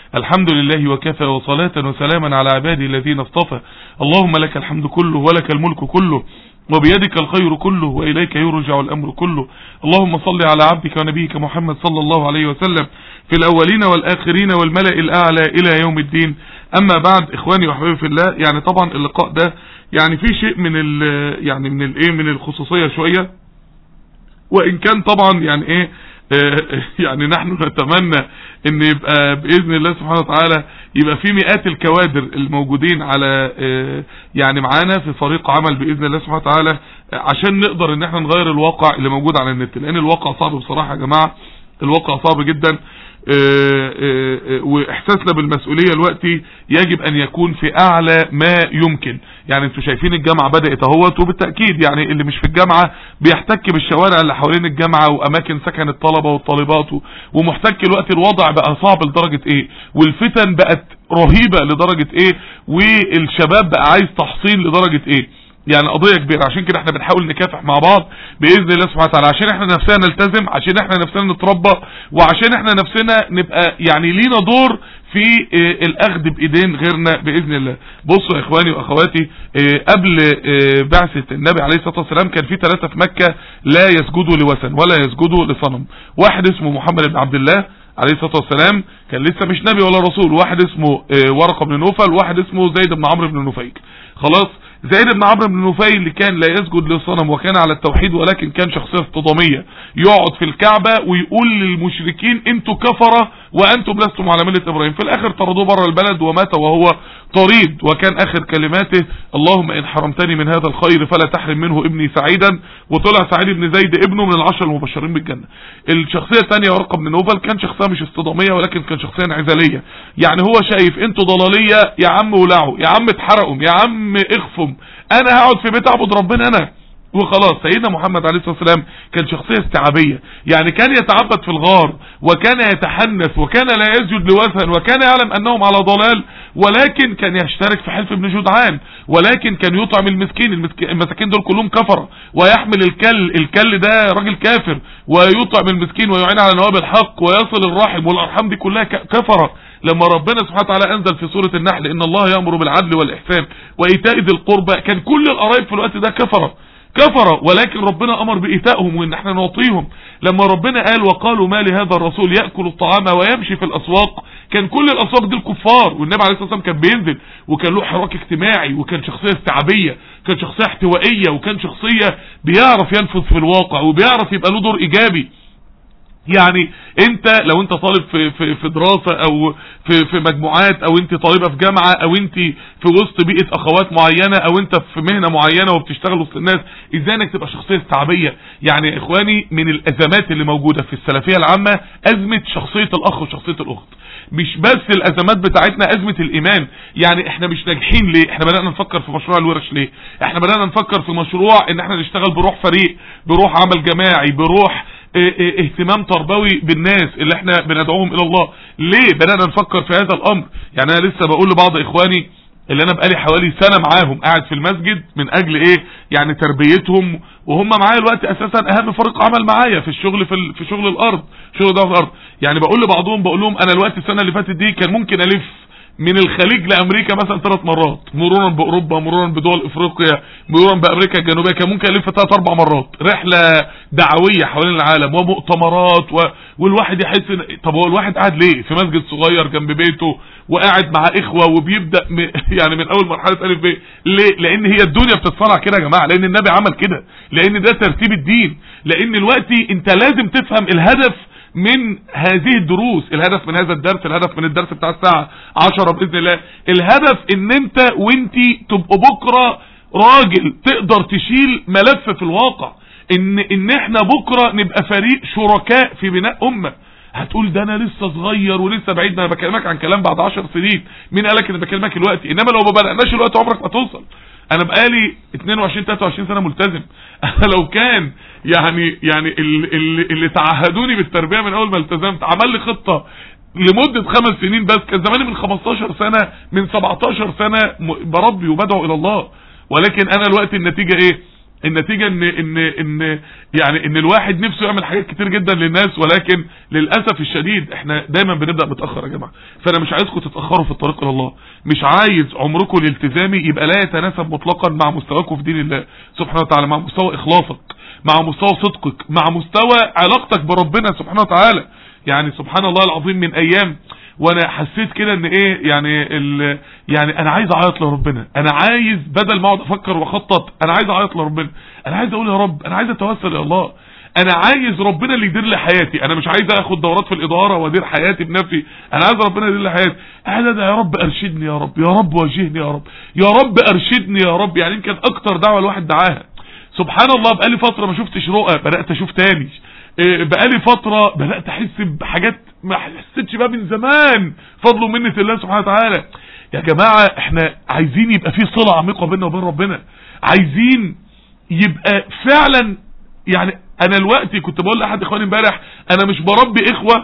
الحمد لله وكفى وصلاة وسلاما على عباده الذين اصطفى اللهم لك الحمد كله ولك الملك كله وبيدك الخير كله وإليك يرجع الأمر كله اللهم صل على عبدك ونبيك محمد صلى الله عليه وسلم في الأولين والآخرين والملأ الأعلى إلى يوم الدين أما بعد إخواني وحبيبي في الله يعني طبعا اللقاء ده يعني في شيء من ال يعني من الايه من الخصوصية شوية وإن كان طبعا يعني إيه يعني نحن نتمنى ان يبقى باذن الله سبحانه وتعالى يبقى في مئات الكوادر الموجودين على يعني معانا في فريق عمل باذن الله سبحانه وتعالى عشان نقدر ان احنا نغير الواقع اللي موجود على النت لان الواقع صعب بصراحة يا جماعة الواقع صعب جدا واحساسنا بالمسؤولية الوقتي يجب ان يكون في اعلى ما يمكن يعني انتوا شايفين الجامعة بدأت اهوت وبالتأكيد يعني اللي مش في الجامعة بيحتك بالشوارع اللي حوالين الجامعة واماكن سكن الطلبة والطالبات ومحتك الوقت الوضع بقى صعب لدرجة ايه والفتن بقت رهيبة لدرجة ايه والشباب بقى عايز تحصيل لدرجة ايه يعني قضية كبيرة عشان كده احنا بنحاول نكافح مع بعض بإذن الله سبحانه وتعالى عشان احنا نفسنا نلتزم عشان احنا نفسنا نتربى وعشان احنا نفسنا نبقى يعني لينا دور في اه الاخذ بايدين غيرنا باذن الله بصوا يا اخواني واخواتي اه قبل اه بعثة النبي عليه الصلاة والسلام كان في ثلاثة في مكة لا يسجدوا لوثن ولا يسجدوا لصنم واحد اسمه محمد بن عبد الله عليه الصلاة والسلام كان لسه مش نبي ولا رسول واحد اسمه ورقة بن نوفل واحد اسمه زيد بن عمرو بن نفيل خلاص زيد بن عمرو بن نفيل اللي كان لا يسجد للصنم وكان على التوحيد ولكن كان شخصية اصطدامية يقعد في الكعبة ويقول للمشركين انتوا كفرة وانتم لستم على ملة ابراهيم في الاخر طردوه بره البلد ومات وهو طريد وكان اخر كلماته اللهم ان حرمتني من هذا الخير فلا تحرم منه ابني سعيدا وطلع سعيد بن زيد ابنه من العشر المبشرين بالجنة الشخصية الثانية ورقة بن نوفل كان شخصية مش اصطدامية ولكن كان شخصية انعزالية يعني هو شايف انتوا ضلالية يا عم ولعوا يا عم اتحرقوا يا عم اخفوا انا هقعد في بيت اعبد ربنا انا وخلاص سيدنا محمد عليه الصلاة والسلام كان شخصية استيعابية يعني كان يتعبد في الغار وكان يتحنث وكان لا يسجد لوثن وكان يعلم انهم على ضلال ولكن كان يشترك في حلف ابن جدعان ولكن كان يطعم المسكين المساكين دول كلهم كفرة ويحمل الكل الكل ده راجل كافر ويطعم المسكين ويعين على نواب الحق ويصل الرحم والارحام دي كلها كفرة لما ربنا سبحانه وتعالى انزل في سورة النحل ان الله يأمر بالعدل والاحسان وايتاء ذي القربى كان كل القرايب في الوقت ده كفرة كفر ولكن ربنا امر بايتائهم وان احنا نعطيهم لما ربنا قال وقالوا ما لهذا الرسول يأكل الطعام ويمشي في الاسواق كان كل الاسواق دي الكفار والنبي عليه الصلاة والسلام كان بينزل وكان له حراك اجتماعي وكان شخصية استيعابية كان شخصية احتوائية وكان شخصية بيعرف ينفذ في الواقع وبيعرف يبقى له دور ايجابي يعني انت لو انت طالب في في في دراسة او في في مجموعات او انت طالبة في جامعة او انت في وسط بيئة اخوات معينة او انت في مهنة معينة وبتشتغل وسط الناس ازاي انك تبقى شخصية استيعابية يعني يا اخواني من الازمات اللي موجودة في السلفية العامة ازمة شخصية الاخ وشخصية الاخت مش بس الازمات بتاعتنا ازمة الايمان يعني احنا مش ناجحين ليه احنا بدأنا نفكر في مشروع الورش ليه احنا بدأنا نفكر في مشروع ان احنا نشتغل بروح فريق بروح عمل جماعي بروح اهتمام تربوي بالناس اللي احنا بندعوهم الى الله ليه بدأنا نفكر في هذا الامر يعني انا لسه بقول لبعض اخواني اللي انا بقالي حوالي سنة معاهم قاعد في المسجد من اجل ايه يعني تربيتهم وهم معايا الوقت اساسا اهم فريق عمل معايا في الشغل في, في شغل الارض شغل ده في الارض يعني بقول لبعضهم بقول لهم انا الوقت السنة اللي فاتت دي كان ممكن الف من الخليج لامريكا مثلا ثلاث مرات مرورا باوروبا مرورا بدول افريقيا مرورا بامريكا الجنوبيه كان ممكن الف ثلاث اربع مرات رحله دعويه حوالين العالم ومؤتمرات و... والواحد يحس ان طب هو الواحد قاعد ليه في مسجد صغير جنب بيته وقاعد مع اخوه وبيبدا م... يعني من اول مرحله الف ب ليه لان هي الدنيا بتتصنع كده يا جماعه لان النبي عمل كده لان ده ترتيب الدين لان دلوقتي انت لازم تفهم الهدف من هذه الدروس الهدف من هذا الدرس الهدف من الدرس بتاع الساعة عشرة بإذن الله الهدف ان انت وانتي تبقوا بكرة راجل تقدر تشيل ملف في الواقع ان ان احنا بكرة نبقى فريق شركاء في بناء امة هتقول ده انا لسه صغير ولسه بعيد انا بكلمك عن كلام بعد 10 سنين مين قالك ان بكلمك الوقت انما لو ما بدأناش الوقت عمرك ما توصل انا بقالي 22 23 سنة ملتزم انا لو كان يعني يعني اللي, اللي تعهدوني بالتربية من اول ما التزمت عمل لي خطة لمدة خمس سنين بس كان زماني من 15 سنة من 17 سنة بربي وبدعو الى الله ولكن انا الوقت النتيجة ايه النتيجة ان ان ان يعني ان الواحد نفسه يعمل حاجات كتير جدا للناس ولكن للأسف الشديد احنا دايما بنبدأ متأخر يا جماعة فانا مش عايزكم تتأخروا في الطريق الى الله مش عايز عمركم الالتزامي يبقى لا يتناسب مطلقا مع مستواكم في دين الله سبحانه وتعالى مع مستوى اخلاصك مع مستوى صدقك مع مستوى علاقتك بربنا سبحانه وتعالى يعني سبحان الله العظيم من ايام وانا حسيت كده ان ايه يعني ال يعني انا عايز اعيط لربنا انا عايز بدل ما اقعد افكر واخطط انا عايز اعيط لربنا انا عايز اقول يا رب انا عايز اتوسل الى الله انا عايز ربنا اللي يدير لي حياتي انا مش عايز اخد دورات في الاداره وادير حياتي بنفسي انا عايز ربنا يدير لي حياتي انا يا رب ارشدني يا رب يا رب وجهني يا رب يا رب ارشدني يا رب يعني يمكن اكتر دعوه الواحد دعاها سبحان الله بقالي فتره ما شفتش رؤى بدات اشوف تاني بقالي فترة بدأت احس بحاجات ما حسيتش بقى من زمان فضل ومنة الله سبحانه وتعالى يا جماعة احنا عايزين يبقى في صلة عميقة بيننا وبين ربنا عايزين يبقى فعلا يعني انا الوقت كنت بقول لاحد اخواني امبارح انا مش بربي اخوة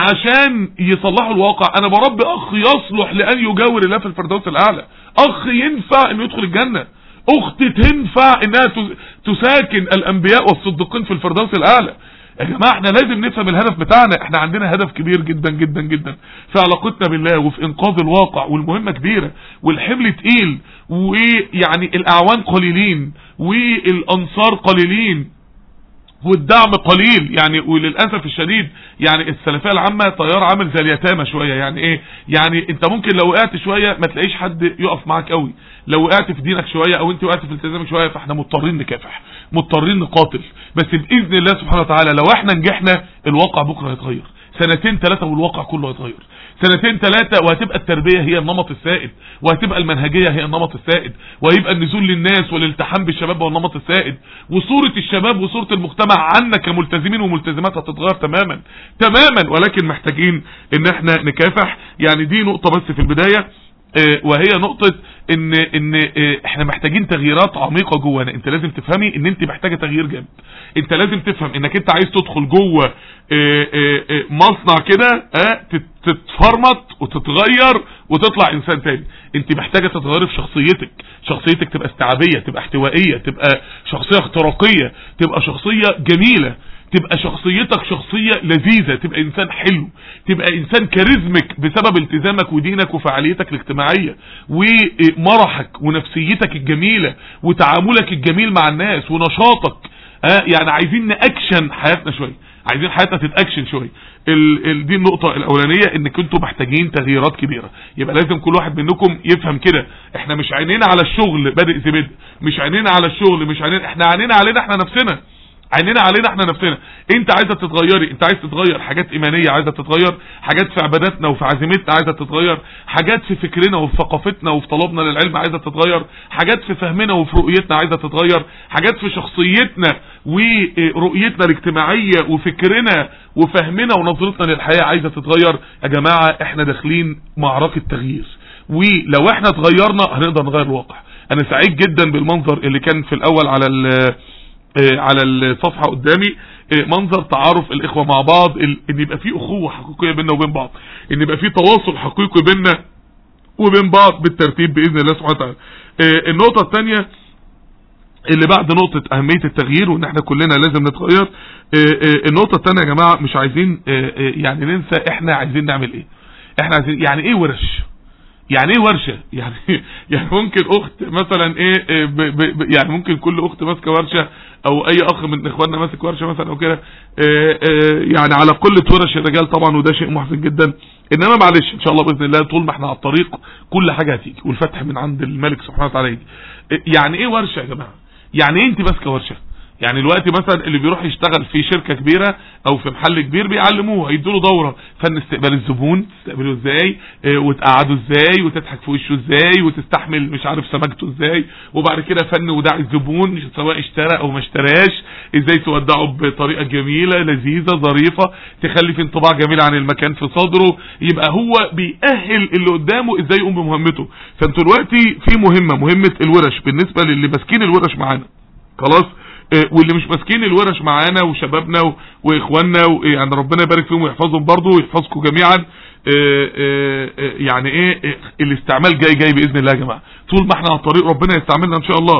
عشان يصلحوا الواقع انا بربي اخ يصلح لان يجاور الله في الفردوس الاعلى اخ ينفع انه يدخل الجنة اخت تنفع انها تساكن الانبياء والصديقين في الفردوس الاعلى يا جماعة احنا لازم نفهم الهدف بتاعنا احنا عندنا هدف كبير جدا جدا جدا في علاقتنا بالله وفي انقاذ الواقع والمهمة كبيرة والحمل تقيل ويعني الاعوان قليلين والانصار قليلين والدعم قليل يعني وللأسف الشديد يعني السلفية العامة طيار عامل زي اليتامى شوية يعني ايه يعني انت ممكن لو وقعت شوية ما تلاقيش حد يقف معاك قوي لو وقعت في دينك شوية او انت وقعت في التزامك شوية فاحنا مضطرين نكافح مضطرين نقاتل بس بإذن الله سبحانه وتعالى لو احنا نجحنا الواقع بكرة هيتغير سنتين ثلاثة والواقع كله هيتغير سنتين ثلاثة وهتبقى التربية هي النمط السائد وهتبقى المنهجية هي النمط السائد وهيبقى النزول للناس والالتحام بالشباب هو النمط السائد وصورة الشباب وصورة المجتمع عنا كملتزمين وملتزمات هتتغير تماما تماما ولكن محتاجين ان احنا نكافح يعني دي نقطة بس في البداية وهي نقطة ان ان احنا محتاجين تغييرات عميقة جوانا انت لازم تفهمي ان انت محتاجة تغيير جامد انت لازم تفهم انك انت عايز تدخل جوه مصنع كده تتفرمط وتتغير وتطلع انسان تاني انت محتاجة تتغيري في شخصيتك شخصيتك تبقى استيعابية تبقى احتوائية تبقى شخصية اختراقية تبقى شخصية جميلة تبقى شخصيتك شخصية لذيذة تبقى انسان حلو تبقى انسان كاريزمك بسبب التزامك ودينك وفعاليتك الاجتماعية ومرحك ونفسيتك الجميلة وتعاملك الجميل مع الناس ونشاطك اه يعني عايزين نأكشن حياتنا شوية عايزين حياتنا تتأكشن شوية ال ال دي النقطة الاولانية ان كنتوا محتاجين تغييرات كبيرة يبقى لازم كل واحد منكم يفهم كده احنا مش عينينا على الشغل بادئ زي بدء مش عينينا على الشغل مش عينينا احنا عينينا علينا احنا نفسنا عينينا علينا احنا نفسنا انت عايزه تتغيري انت عايز تتغير حاجات ايمانيه عايزه تتغير حاجات في عباداتنا وفي عزيمتنا عايزه تتغير حاجات في فكرنا وفي ثقافتنا وفي طلبنا للعلم عايزه تتغير حاجات في فهمنا وفي رؤيتنا عايزه تتغير حاجات في شخصيتنا ورؤيتنا الاجتماعيه وفكرنا وفهمنا ونظرتنا للحياه عايزه تتغير يا جماعه احنا داخلين معركه تغيير ولو احنا اتغيرنا هنقدر نغير الواقع انا سعيد جدا بالمنظر اللي كان في الاول على على الصفحة قدامي منظر تعارف الاخوة مع بعض ان يبقى في اخوة حقيقية بيننا وبين بعض ان يبقى في تواصل حقيقي بيننا وبين بعض بالترتيب باذن الله سبحانه وتعالى النقطة الثانية اللي بعد نقطة اهمية التغيير وان احنا كلنا لازم نتغير النقطة الثانية يا جماعة مش عايزين يعني ننسى احنا عايزين نعمل ايه احنا عايزين يعني ايه ورش يعني ايه ورشة يعني يعني ممكن اخت مثلا ايه ب ب يعني ممكن كل اخت ماسكه ورشة او اي اخ من اخواننا ماسك ورشة مثلا او كده يعني على قلة ورش الرجال طبعا وده شيء محزن جدا انما معلش ان شاء الله باذن الله طول ما احنا على الطريق كل حاجة هتيجي والفتح من عند الملك سبحانه وتعالى يجي يعني ايه ورشة يا جماعة يعني ايه انت ماسكه ورشة يعني الوقت مثلا اللي بيروح يشتغل في شركة كبيرة او في محل كبير بيعلموه هيدوا له دورة فن استقبال الزبون تستقبله ازاي اه وتقعده ازاي وتضحك في وشه ازاي وتستحمل مش عارف سماجته ازاي وبعد كده فن وداع الزبون سواء اشترى او ما اشتراش ازاي تودعه بطريقة جميلة لذيذة ظريفة تخلي في انطباع جميل عن المكان في صدره يبقى هو بيأهل اللي قدامه ازاي يقوم بمهمته فانتوا دلوقتي في مهمة مهمة الورش بالنسبة للي ماسكين الورش معانا خلاص واللي مش ماسكين الورش معانا وشبابنا واخواننا يعني ربنا يبارك فيهم ويحفظهم برضو ويحفظكم جميعا يعني ايه الاستعمال جاي جاي باذن الله يا جماعه طول ما احنا على الطريق ربنا يستعملنا ان شاء الله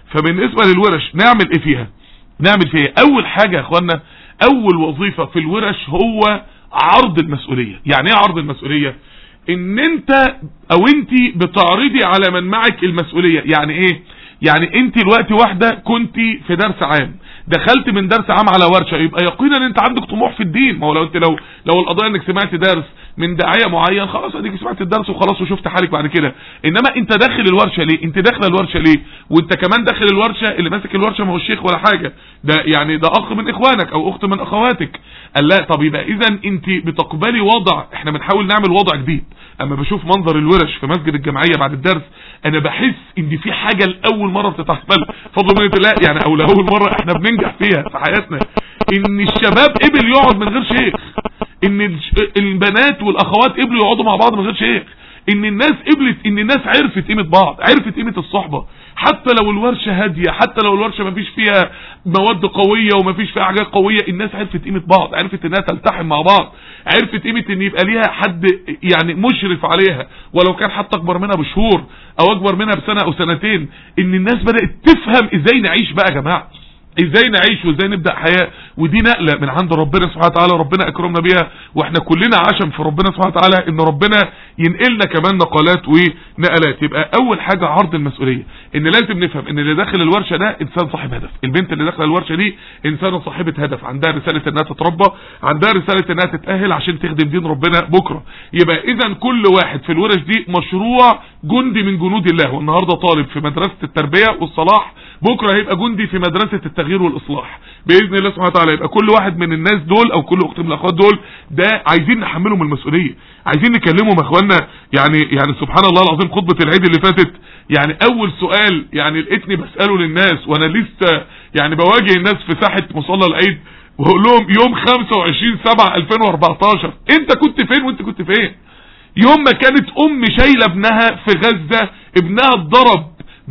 فبالنسبة للورش نعمل ايه فيها نعمل فيها إيه؟ اول حاجة يا اخوانا اول وظيفة في الورش هو عرض المسؤولية يعني ايه عرض المسؤولية ان انت او انت بتعرضي على من معك المسؤولية يعني ايه يعني انت الوقت واحدة كنت في درس عام دخلت من درس عام على ورشة يبقى يقينا انت عندك طموح في الدين ما هو لو انت لو لو القضايا انك سمعت درس من داعية معين خلاص اديك سمعت الدرس وخلاص وشفت حالك بعد كده انما انت داخل الورشة ليه انت داخل الورشة ليه وانت كمان داخل الورشة اللي ماسك الورشة ما هو الشيخ ولا حاجة ده يعني ده اخ من اخوانك او اخت من اخواتك قال لا طب يبقى اذا انت بتقبلي وضع احنا بنحاول نعمل وضع جديد اما بشوف منظر الورش في مسجد الجمعية بعد الدرس انا بحس ان في حاجة لاول مرة بتتعمل فضل من الله يعني او لاول مرة احنا بننجح فيها في حياتنا ان الشباب قبل يقعد من غير شيخ ان البنات والاخوات قبلوا يقعدوا مع بعض من غير شيخ ان الناس قبلت ان الناس عرفت قيمه بعض عرفت قيمه الصحبه حتى لو الورشه هاديه حتى لو الورشه ما فيش فيها مواد قويه وما فيش فيها حاجات قويه الناس عرفت قيمه بعض عرفت انها تلتحم مع بعض عرفت قيمه ان يبقى ليها حد يعني مشرف عليها ولو كان حتى اكبر منها بشهور او اكبر منها بسنه او سنتين ان الناس بدات تفهم ازاي نعيش بقى يا جماعه ازاي نعيش وازاي نبدأ حياة ودي نقلة من عند ربنا سبحانه وتعالى ربنا اكرمنا بيها واحنا كلنا عشم في ربنا سبحانه وتعالى ان ربنا ينقلنا كمان نقلات ونقلات يبقى اول حاجة عرض المسؤولية ان لازم نفهم ان اللي داخل الورشة ده انسان صاحب هدف البنت اللي داخله الورشة دي انسانة صاحبة هدف عندها رسالة انها تتربى عندها رسالة انها تتأهل عشان تخدم دين ربنا بكرة يبقى اذا كل واحد في الورش دي مشروع جندي من جنود الله والنهاردة طالب في مدرسة التربية والصلاح بكرة هيبقى جندي في مدرسة التغيير والإصلاح بإذن الله سبحانه وتعالى يبقى كل واحد من الناس دول أو كل أخت من الأخوات دول ده عايزين نحملهم المسؤولية عايزين نكلمهم يا إخوانا يعني يعني سبحان الله العظيم خطبة العيد اللي فاتت يعني أول سؤال يعني لقيتني بسأله للناس وأنا لسه يعني بواجه الناس في ساحة مصلى العيد وهقول لهم يوم 25 7 2014 انت كنت فين وانت كنت فين يوم ما كانت ام شايله ابنها في غزة ابنها اتضرب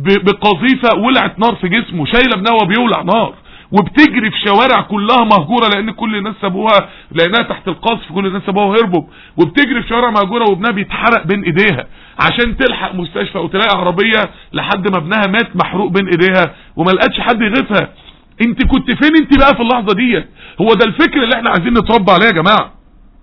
بقذيفة ولعت نار في جسمه شايله ابنها وبيولع نار وبتجري في شوارع كلها مهجورة لان كل الناس سابوها لانها تحت القصف كل الناس سابوها وهربوا وبتجري في شوارع مهجورة وابنها بيتحرق بين ايديها عشان تلحق مستشفى او تلاقي عربية لحد ما ابنها مات محروق بين ايديها وما لقتش حد يغيثها انت كنت فين انت بقى في اللحظة ديت هو ده الفكر اللي احنا عايزين نتربى عليه يا جماعة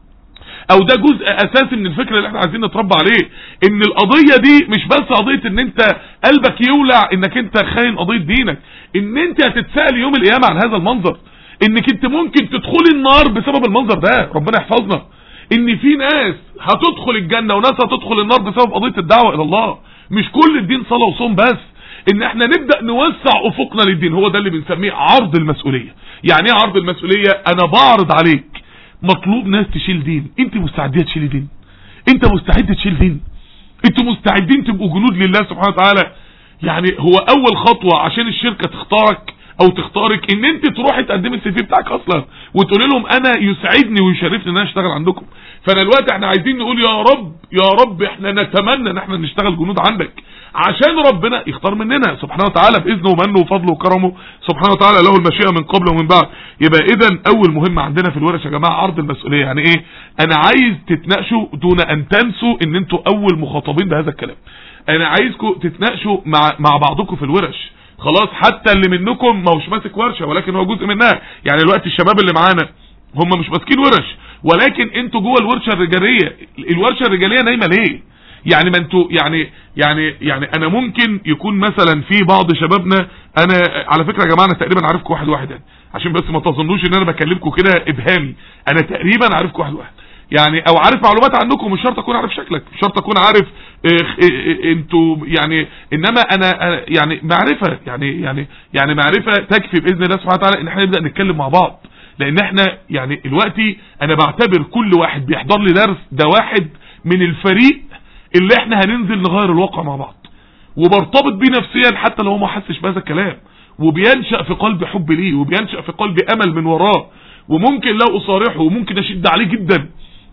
او ده جزء اساسي من الفكر اللي احنا عايزين نتربى عليه ان القضية دي مش بس قضية ان انت قلبك يولع انك انت خاين قضية دينك ان انت هتتسأل يوم القيامة عن هذا المنظر انك انت ممكن تدخلي النار بسبب المنظر ده ربنا يحفظنا ان في ناس هتدخل الجنة وناس هتدخل النار بسبب قضية الدعوة الى الله مش كل الدين صلاة وصوم بس ان احنا نبدأ نوسع افقنا للدين هو ده اللي بنسميه عرض المسؤولية يعني ايه عرض المسؤولية انا بعرض عليك مطلوب ناس تشيل دين انت مستعدية تشيل دين انت مستعد تشيل دين انتوا مستعدين تبقوا جنود لله سبحانه وتعالى يعني هو اول خطوة عشان الشركة تختارك او تختارك ان انت تروحي تقدمي السي في بتاعك اصلا وتقولي لهم انا يسعدني ويشرفني ان انا اشتغل عندكم فانا الوقت احنا عايزين نقول يا رب يا رب احنا نتمنى ان احنا نشتغل جنود عندك عشان ربنا يختار مننا سبحانه وتعالى باذنه ومنه وفضله وكرمه سبحانه وتعالى له المشيئه من قبل ومن بعد يبقى اذا اول مهمه عندنا في الورش يا جماعه عرض المسؤوليه يعني ايه انا عايز تتناقشوا دون ان تنسوا ان انتوا اول مخاطبين بهذا الكلام انا عايزكم تتناقشوا مع مع بعضكم في الورش خلاص حتى اللي منكم ما هوش ماسك ورشه ولكن هو جزء منها يعني الوقت الشباب اللي معانا هم مش ماسكين ورش ولكن انتوا جوه الورشه الرجاليه الورشه الرجاليه نايمه ليه يعني ما انتوا يعني يعني يعني انا ممكن يكون مثلا في بعض شبابنا انا على فكره يا جماعه انا تقريبا عارفكم واحد واحد يعني عشان بس ما تظنوش ان انا بكلمكم كده ابهامي انا تقريبا عارفكم واحد واحد يعني او عارف معلومات عنكم مش شرط اكون عارف شكلك مش شرط اكون عارف اه اه انتوا يعني انما انا يعني معرفة يعني يعني يعني معرفة تكفي باذن الله سبحانه وتعالى ان احنا نبدا نتكلم مع بعض لان احنا يعني دلوقتي انا بعتبر كل واحد بيحضر لي درس ده واحد من الفريق اللي احنا هننزل نغير الواقع مع بعض وبرتبط بيه نفسيا حتى لو هو ما حسش بهذا الكلام وبينشأ في قلبي حب ليه وبينشأ في قلبي امل من وراه وممكن لا اصارحه وممكن اشد عليه جدا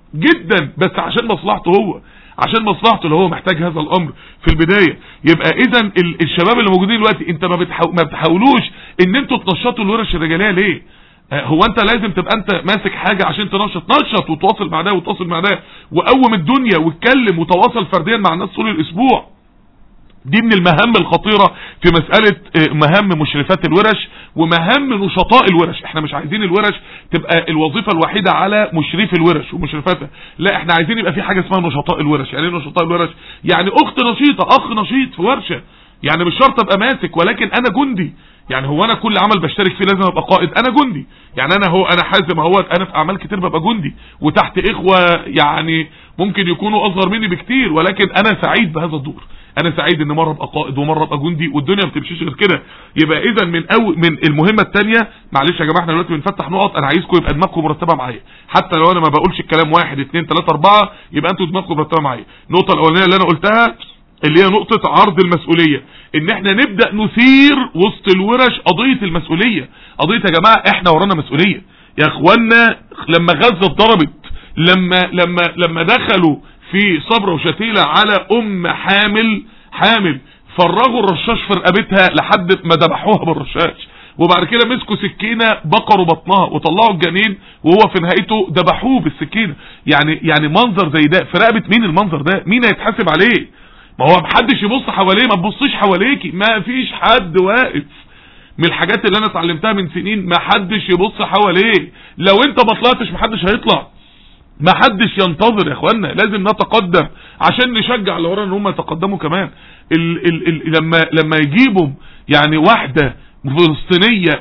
جدا بس عشان مصلحته هو عشان مصلحته اللي هو محتاج هذا الامر في البداية يبقى اذا الشباب اللي موجودين دلوقتي انت ما, بتحاو ما بتحاولوش ان انتوا تنشطوا الورش الرجاليه ليه هو انت لازم تبقى انت ماسك حاجة عشان تنشط نشط وتواصل مع ده وتواصل مع ده وقوم الدنيا واتكلم وتواصل فرديا مع الناس طول الاسبوع دي من المهام الخطيرة في مسألة مهام مشرفات الورش ومهام نشطاء الورش احنا مش عايزين الورش تبقى الوظيفة الوحيدة على مشرف الورش ومشرفاتها لا احنا عايزين يبقى في حاجة اسمها نشطاء الورش يعني ايه نشطاء الورش يعني اخت نشيطة اخ نشيط في ورشة يعني مش شرط ابقى ماسك ولكن انا جندي يعني هو انا كل عمل بشترك فيه لازم ابقى قائد انا جندي يعني انا هو انا حازم اهو انا في اعمال كتير ببقى جندي وتحت اخوة يعني ممكن يكونوا اصغر مني بكتير ولكن انا سعيد بهذا الدور انا سعيد ان مره ابقى قائد ومره ابقى جندي والدنيا ما بتمشيش غير كده يبقى اذا من أو من المهمه الثانيه معلش يا جماعه احنا دلوقتي بنفتح نقط انا عايزكم يبقى دماغكم مرتبه معايا حتى لو انا ما بقولش الكلام واحد اثنين ثلاثه اربعه يبقى انتوا دماغكم مرتبه معايا النقطه الاولانيه اللي انا قلتها اللي هي نقطة عرض المسؤولية ان احنا نبدأ نثير وسط الورش قضية المسؤولية قضية يا جماعة احنا ورانا مسؤولية يا اخوانا لما غزة اتضربت لما لما لما دخلوا في صبر وشتيلة على ام حامل حامل فرغوا الرشاش في رقبتها لحد ما ذبحوها بالرشاش وبعد كده مسكوا سكينة بقروا بطنها وطلعوا الجنين وهو في نهايته ذبحوه بالسكينة يعني يعني منظر زي ده في رقبة مين المنظر ده مين هيتحاسب عليه ما هو محدش يبص حواليه ما تبصيش حواليكي ما فيش حد واقف من الحاجات اللي انا اتعلمتها من سنين ما حدش يبص حواليه لو انت ما طلعتش ما حدش هيطلع ما حدش ينتظر يا اخوانا لازم نتقدم عشان نشجع اللي ورانا ان هم يتقدموا كمان ال ال ال لما لما يجيبوا يعني واحده فلسطينيه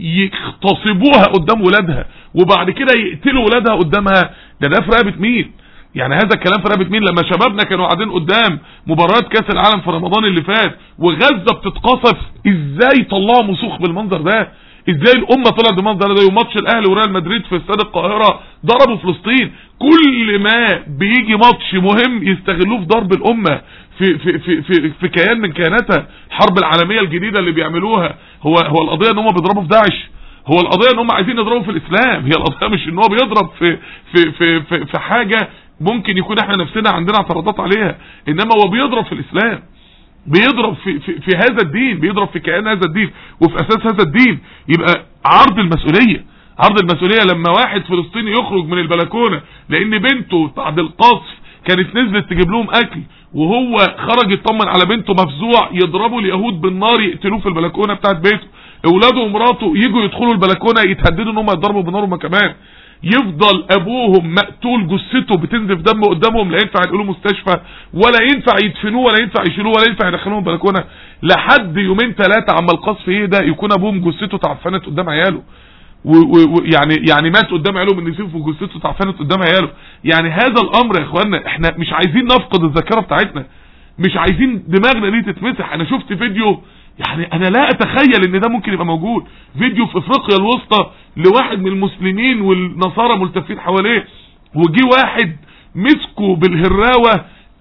يغتصبوها قدام ولادها وبعد كده يقتلوا ولادها قدامها ده ده في رقبه مين يعني هذا الكلام في رقبه مين لما شبابنا كانوا قاعدين قدام مباريات كاس العالم في رمضان اللي فات وغزه بتتقصف ازاي طلعوا مسوخ بالمنظر ده ازاي الامه طلعت بالمنظر ده وماتش الاهلي وريال مدريد في استاد القاهره ضربوا فلسطين كل ما بيجي ماتش مهم يستغلوه في ضرب الامه في في في في, في كيان من كياناتها الحرب العالميه الجديده اللي بيعملوها هو هو القضيه ان هم بيضربوا في داعش هو القضيه ان هم عايزين يضربوا في الاسلام هي القضيه مش ان هو بيضرب في في في في, في حاجه ممكن يكون احنا نفسنا عندنا اعتراضات عليها انما هو بيضرب في الاسلام بيضرب في, في, في هذا الدين بيضرب في كيان هذا الدين وفي اساس هذا الدين يبقى عرض المسؤولية عرض المسؤولية لما واحد فلسطيني يخرج من البلكونة لان بنته بعد القصف كانت نزلت تجيب لهم اكل وهو خرج يطمن على بنته مفزوع يضربوا اليهود بالنار يقتلوه في البلكونة بتاعت بيته اولاده ومراته يجوا يدخلوا البلكونة يتهددوا ان هم يضربوا بالنار هم كمان يفضل ابوهم مقتول جثته بتنزف دم قدامهم لا ينفع ينقلوه مستشفى ولا ينفع يدفنوه ولا ينفع يشيلوه ولا ينفع يدخلوه البلكونه لحد يومين ثلاثه عما القصف يهدى يكون ابوهم جثته تعفنت قدام عياله ويعني يعني مات قدام عياله من نسيف وجثته تعفنت قدام عياله يعني هذا الامر يا اخوانا احنا مش عايزين نفقد الذاكره بتاعتنا مش عايزين دماغنا دي تتمسح انا شفت فيديو يعني انا لا اتخيل ان ده ممكن يبقى موجود فيديو في افريقيا الوسطى لواحد من المسلمين والنصارى ملتفين حواليه وجي واحد مسكه بالهراوة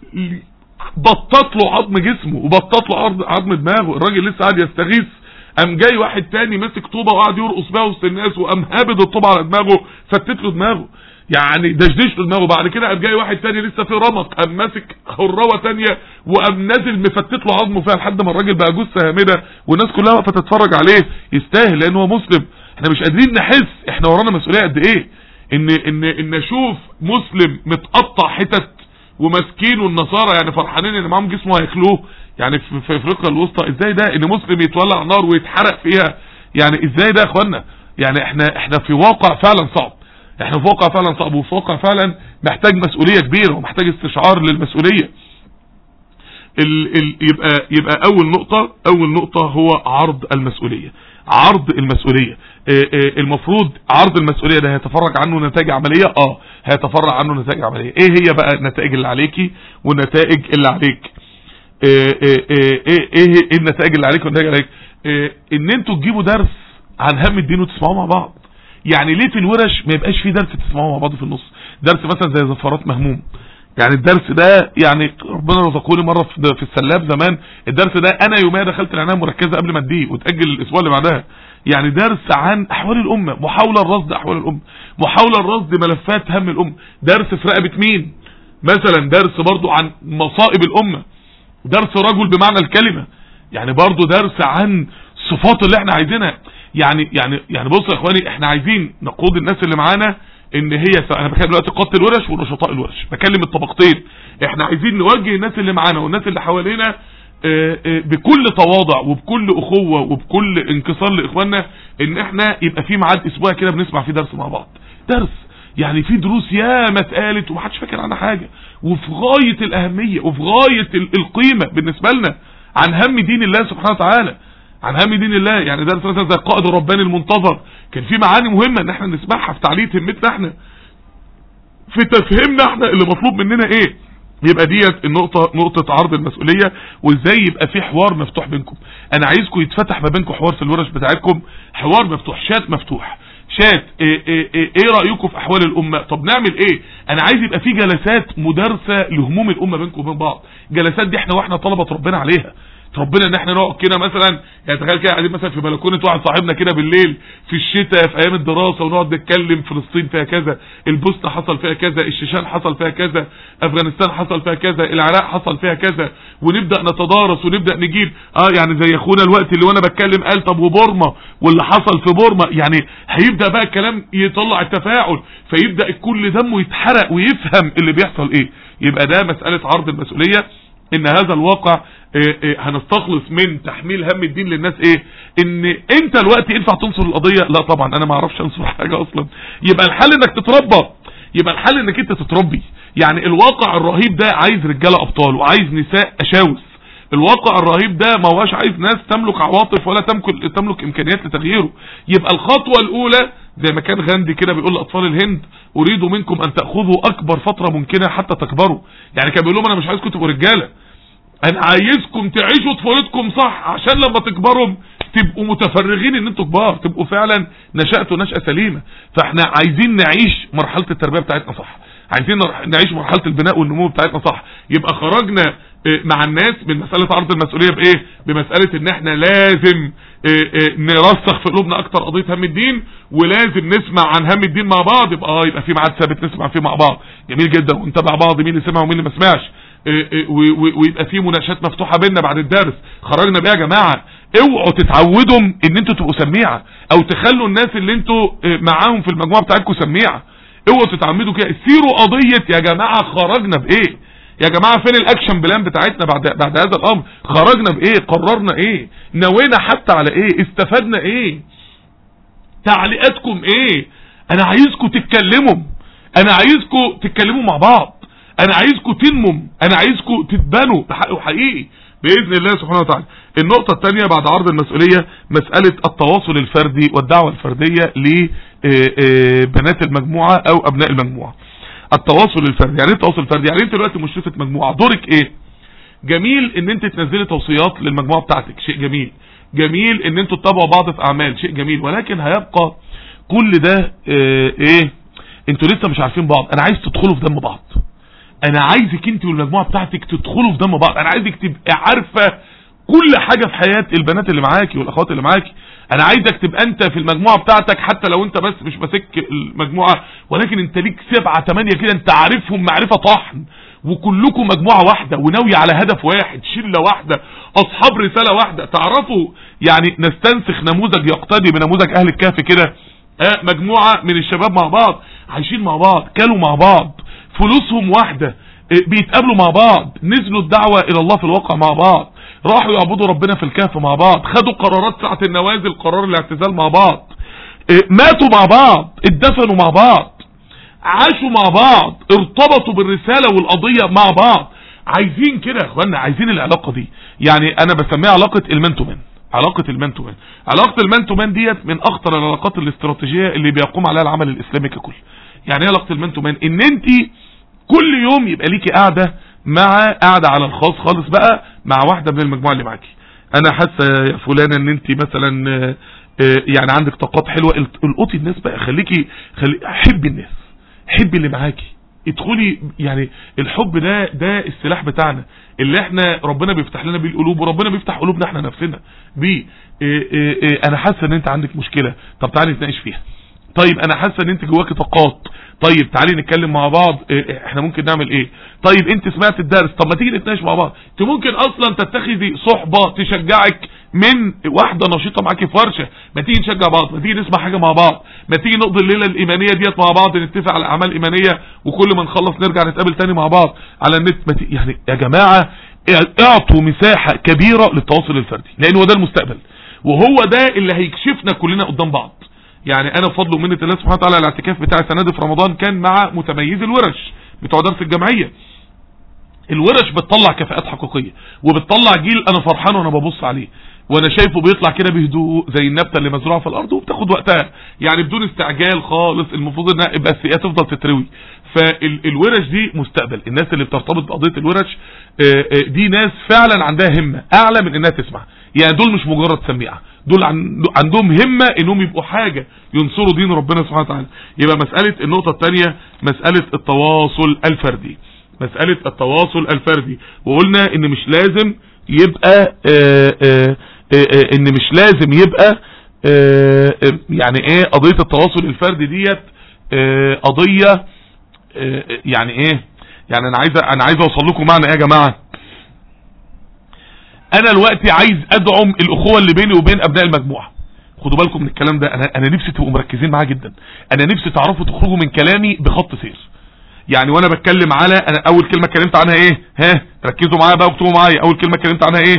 بطط له عظم جسمه وبطط له عظم دماغه الراجل لسه قاعد يستغيث قام جاي واحد تاني مسك طوبه وقعد يرقص بيها وسط الناس وقام هابد الطوبه على دماغه فتت له دماغه يعني دشدش له دماغه بعد كده قام جاي واحد تاني لسه في رمق قام ماسك خراوه تانيه وقام نازل مفتت له عظمه فيها لحد ما الراجل بقى جثه هامده والناس كلها واقفه تتفرج عليه يستاهل لان هو مسلم احنا مش قادرين نحس احنا ورانا مسؤوليه قد ايه ان ان ان اشوف مسلم متقطع حتت وماسكين والنصارى يعني فرحانين ان معاهم جسمه هيخلوه يعني في, في افريقيا الوسطى ازاي ده ان مسلم يتولع نار ويتحرق فيها يعني ازاي ده يا اخوانا يعني احنا احنا في واقع فعلا صعب احنا في واقع فعلا صعب وفي واقع فعلا محتاج مسؤوليه كبيره ومحتاج استشعار للمسؤوليه ال ال يبقى يبقى اول نقطه اول نقطه هو عرض المسؤوليه عرض المسؤولية المفروض عرض المسؤولية ده هيتفرج عنه نتائج عملية اه هيتفرج عنه نتائج عملية ايه هي بقى النتائج اللي عليكي والنتائج اللي عليك ايه ايه ايه, إيه النتائج اللي عليك والنتائج اللي عليك إيه ان انتوا تجيبوا درس عن هم الدين وتسمعوه مع بعض يعني ليه في الورش ما يبقاش في درس تسمعوه مع بعض في النص درس مثلا زي زفارات مهموم يعني الدرس ده يعني ربنا رزقوني مره في السلاب زمان الدرس ده انا يوميا دخلت العنايه المركزه قبل ما اديه وتاجل الاسبوع اللي بعدها يعني درس عن احوال الامه محاوله لرصد احوال الامه محاوله لرصد ملفات هم الامه درس في رقبه مين مثلا درس برضو عن مصائب الامه درس رجل بمعنى الكلمه يعني برضو درس عن الصفات اللي احنا عايزينها يعني يعني يعني بصوا يا اخواني احنا عايزين نقود الناس اللي معانا ان هي انا بتكلم دلوقتي قاده الورش ونشطاء الورش بكلم الطبقتين احنا عايزين نوجه الناس اللي معانا والناس اللي حوالينا آه، آه، بكل تواضع وبكل اخوة وبكل انكسار لاخواننا ان احنا يبقى في ميعاد اسبوع كده بنسمع فيه درس مع بعض درس يعني في دروس ياما اتقالت ومحدش فاكر عنها حاجة وفي غاية الاهمية وفي غاية ال- القيمة بالنسبة لنا عن هم دين الله سبحانه وتعالى عن هم دين الله يعني درس مثلا زي القائد الرباني المنتظر كان في معاني مهمة ان احنا نسمعها في تعلية همتنا احنا في تفهمنا احنا اللي مطلوب مننا ايه يبقى ديت النقطة نقطة عرض المسؤولية وازاي يبقى في حوار مفتوح بينكم انا عايزكم يتفتح ما بينكم حوار في الورش بتاعتكم حوار مفتوح شات مفتوح شات ايه, إيه, إيه, ايه رأيكم في احوال الامة طب نعمل ايه انا عايز يبقى في جلسات مدارسة لهموم الامة بينكم وبين بعض جلسات دي احنا واحنا طلبة ربنا عليها ربنا ان احنا نقعد كده مثلا يعني تخيل كده قاعدين مثلا في بلكونه واحد صاحبنا كده بالليل في الشتاء في ايام الدراسه ونقعد نتكلم فلسطين فيها كذا البوسنه حصل فيها كذا الشيشان حصل فيها كذا افغانستان حصل فيها كذا العراق حصل فيها كذا ونبدا نتدارس ونبدا نجيب اه يعني زي اخونا الوقت اللي وانا بتكلم قال طب وبورما واللي حصل في بورما يعني هيبدا بقى الكلام يطلع التفاعل فيبدا الكل دمه يتحرق ويفهم اللي بيحصل ايه يبقى ده مساله عرض المسؤوليه ان هذا الواقع إيه إيه هنستخلص من تحميل هم الدين للناس ايه ان انت الوقت ينفع تنصر القضية لا طبعا انا ما اعرفش انصر حاجة اصلا يبقى الحل انك تتربى يبقى الحل انك انت تتربي يعني الواقع الرهيب ده عايز رجالة ابطال وعايز نساء اشاوس الواقع الرهيب ده ما هواش عايز ناس تملك عواطف ولا تملك تملك امكانيات لتغييره يبقى الخطوة الاولى زي ما كان غاندي كده بيقول لاطفال الهند اريد منكم ان تاخذوا اكبر فترة ممكنة حتى تكبروا يعني كان بيقول لهم انا مش عايزكم تبقوا رجاله انا عايزكم تعيشوا طفولتكم صح عشان لما تكبروا تبقوا متفرغين ان انتوا كبار تبقوا فعلا نشأتوا نشأة سليمة فاحنا عايزين نعيش مرحلة التربية بتاعتنا صح عايزين نعيش مرحلة البناء والنمو بتاعتنا صح يبقى خرجنا مع الناس من مسألة عرض المسؤولية بايه بمسألة ان احنا لازم نرسخ في قلوبنا اكتر قضية هم الدين ولازم نسمع عن هم الدين مع بعض يبقى اه يبقى في ميعاد ثابت نسمع فيه مع بعض جميل جدا ونتابع بعض مين اللي سمع ومين اللي ما سمعش ويبقى في مناقشات مفتوحة بيننا بعد الدرس خرجنا بيها يا جماعة اوعوا تتعودوا ان انتوا تبقوا سميعة او تخلوا الناس اللي انتوا معاهم في المجموعة بتاعتكم سميعة اوعوا تتعمدوا كده سيروا قضية يا جماعة خرجنا بايه يا جماعة فين الاكشن بلان بتاعتنا بعد بعد هذا الامر خرجنا بايه قررنا ايه نوينا حتى على ايه استفدنا ايه تعليقاتكم ايه انا عايزكم تتكلموا انا عايزكم تتكلموا مع بعض انا عايزكم تنموا انا عايزكم تتبنوا بحق وحقيقي باذن الله سبحانه وتعالى النقطة الثانية بعد عرض المسؤولية مسألة التواصل الفردي والدعوة الفردية لبنات المجموعة او ابناء المجموعة التواصل الفردي يعني ايه التواصل الفردي يعني انت دلوقتي مشرفة مجموعة دورك ايه جميل ان انت تنزلي توصيات للمجموعة بتاعتك شيء جميل جميل ان انتوا تتابعوا بعض في اعمال شيء جميل ولكن هيبقى كل ده اه ايه انتوا لسه مش عارفين بعض انا عايز تدخلوا في دم بعض انا عايزك انت والمجموعة بتاعتك تدخلوا في دم بعض انا عايزك تبقى عارفة كل حاجة في حياة البنات اللي معاكي والاخوات اللي معاكي انا عايزك تبقى انت في المجموعة بتاعتك حتى لو انت بس مش ماسك المجموعة ولكن انت ليك سبعة تمانية كده انت عارفهم معرفة طحن وكلكم مجموعة واحدة وناوية على هدف واحد شلة واحدة اصحاب رسالة واحدة تعرفوا يعني نستنسخ نموذج يقتدي بنموذج اهل الكهف كده اه مجموعة من الشباب مع بعض عايشين مع بعض كلوا مع بعض فلوسهم واحدة اه بيتقابلوا مع بعض نزلوا الدعوة الى الله في الواقع مع بعض راحوا يعبدوا ربنا في الكهف مع بعض خدوا قرارات ساعة النوازل قرار الاعتزال مع بعض اه ماتوا مع بعض اتدفنوا مع بعض عاشوا مع بعض ارتبطوا بالرسالة والقضية مع بعض عايزين كده يا اخوانا عايزين العلاقة دي يعني انا بسميها علاقة المن تو من علاقة المن تو من علاقة المن تو من ديت من اخطر العلاقات الاستراتيجية اللي بيقوم عليها العمل الاسلامي ككل يعني ايه علاقة المن تو من ان انت كل يوم يبقى ليكي قاعدة مع قاعدة على الخاص خالص بقى مع واحدة من المجموعة اللي معاكي انا حاسة يا فلانة ان انت مثلا يعني عندك طاقات حلوة القطي الناس بقى خليكي خلي حبي الناس حبي اللي معاكي ادخلي يعني الحب ده ده السلاح بتاعنا اللي احنا ربنا بيفتح لنا بيه القلوب وربنا بيفتح قلوبنا احنا نفسنا بيه ايه ايه ايه انا حاسه ان انت عندك مشكله طب تعالي نتناقش فيها طيب انا حاسه ان انت جواكي طاقات طيب تعالي نتكلم مع بعض إيه احنا ممكن نعمل ايه طيب انت سمعت الدرس طب ما تيجي نتناقش مع بعض انت ممكن اصلا تتخذي صحبه تشجعك من واحده نشيطه معاكي في ورشه ما تيجي نشجع بعض ما تيجي نسمع حاجه مع بعض ما تيجي نقضي الليله الايمانيه ديت مع بعض نتفق على اعمال ايمانيه وكل ما نخلص نرجع نتقابل تاني مع بعض على النت ما يعني يا جماعه اعطوا مساحة كبيرة للتواصل الفردي لان هو ده المستقبل وهو ده اللي هيكشفنا كلنا قدام بعض يعني انا بفضل ومنه الله سبحانه وتعالى الاعتكاف بتاع السنه دي في رمضان كان مع متميز الورش بتوع درس الجمعيه الورش بتطلع كفاءات حقيقيه وبتطلع جيل انا فرحان وانا ببص عليه وانا شايفه بيطلع كده بهدوء زي النبته اللي مزروعه في الارض وبتاخد وقتها يعني بدون استعجال خالص المفروض انها بس هي تفضل تتروي فالورش دي مستقبل الناس اللي بترتبط بقضيه الورش آه، آه، دي ناس فعلا عندها همه اعلى من انها تسمع يعني دول مش مجرد سميعه دول عندهم همه انهم يبقوا حاجه ينصروا دين ربنا سبحانه وتعالى يبقى مساله النقطه الثانيه مساله التواصل الفردي مساله التواصل الفردي وقلنا ان مش لازم يبقى آآ آآ آآ ان مش لازم يبقى يعني ايه قضيه التواصل الفردي ديت قضيه يعني ايه يعني انا عايز انا عايز اوصل لكم معنى ايه يا جماعه انا دلوقتي عايز ادعم الاخوه اللي بيني وبين ابناء المجموعه خدوا بالكم من الكلام ده انا انا نفسي تبقوا مركزين معاه جدا انا نفسي تعرفوا تخرجوا من كلامي بخط سير يعني وانا بتكلم على انا اول كلمه اتكلمت عنها ايه ها ركزوا معايا بقى واكتبوا معايا اول كلمه اتكلمت عنها ايه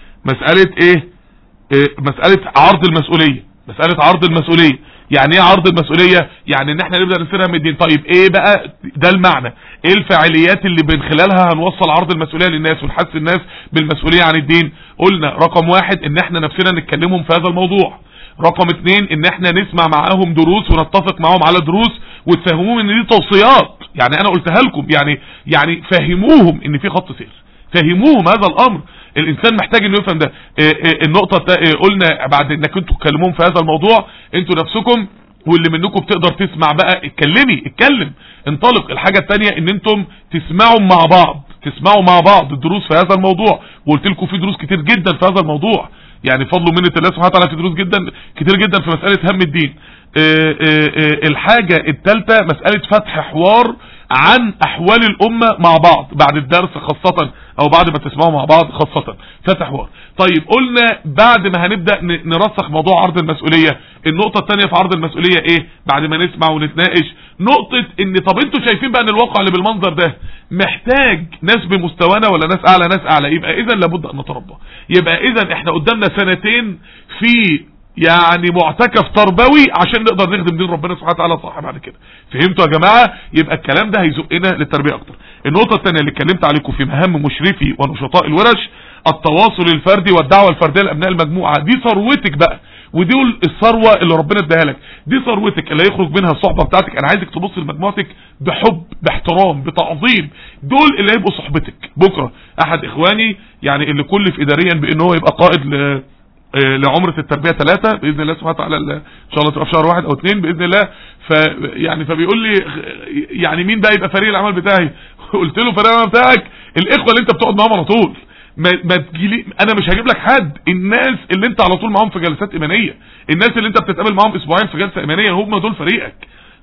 مساله ايه, إيه مساله عرض المسؤوليه مساله عرض المسؤوليه يعني ايه عرض المسؤولية يعني ان احنا نبدأ نسيرها من الدين طيب ايه بقى ده المعنى ايه الفعاليات اللي من خلالها هنوصل عرض المسؤولية للناس ونحس الناس بالمسؤولية عن الدين قلنا رقم واحد ان احنا نفسنا نتكلمهم في هذا الموضوع رقم اتنين ان احنا نسمع معاهم دروس ونتفق معاهم على دروس وتفهموهم ان دي توصيات يعني انا قلتها لكم يعني يعني فهموهم ان في خط سير فهموهم هذا الامر الانسان محتاج انه يفهم ده إيه إيه النقطة إيه قلنا بعد انك انتوا تكلمون في هذا الموضوع انتوا نفسكم واللي منكم بتقدر تسمع بقى اتكلمي اتكلم انطلق الحاجة التانية ان انتم تسمعوا مع بعض تسمعوا مع بعض الدروس في هذا الموضوع وقلت لكم في دروس كتير جدا في هذا الموضوع يعني فضل منة الله سبحانه وتعالى في دروس جدا كتير جدا في مسألة هم الدين اه اه اه الحاجة التالتة مسألة فتح حوار عن احوال الامة مع بعض بعد الدرس خاصة او بعد ما تسمعوا مع بعض خاصة فتح حوار طيب قلنا بعد ما هنبدأ نرسخ موضوع عرض المسؤولية النقطة الثانية في عرض المسؤولية ايه بعد ما نسمع ونتناقش نقطة ان طب انتوا شايفين بقى ان الواقع اللي بالمنظر ده محتاج ناس بمستوانا ولا ناس اعلى ناس اعلى يبقى اذا لابد ان نتربى يبقى اذا احنا قدامنا سنتين في يعني معتكف تربوي عشان نقدر نخدم دين ربنا سبحانه وتعالى صح بعد كده فهمتوا يا جماعة يبقى الكلام ده هيزقنا للتربية اكتر النقطة الثانية اللي اتكلمت عليكم في مهام مشرفي ونشطاء الورش التواصل الفردي والدعوة الفردية لابناء المجموعة دي ثروتك بقى ودي الثروة اللي ربنا اداها لك دي ثروتك اللي هيخرج منها الصحبة بتاعتك انا عايزك تبص لمجموعتك بحب باحترام بتعظيم دول اللي هيبقوا صحبتك بكرة احد اخواني يعني اللي كلف اداريا بان هو يبقى قائد ل لعمرة التربية ثلاثة بإذن الله سبحانه وتعالى إن شاء الله تبقى في شهر واحد أو اثنين بإذن الله ف يعني فبيقول لي يعني مين بقى يبقى فريق العمل بتاعي قلت له فريق العمل بتاعك الإخوة اللي أنت بتقعد معاهم على طول ما, ما تجيلي انا مش هجيب لك حد الناس اللي انت على طول معاهم في جلسات ايمانيه الناس اللي انت بتتقابل معاهم اسبوعين في جلسه ايمانيه هم دول فريقك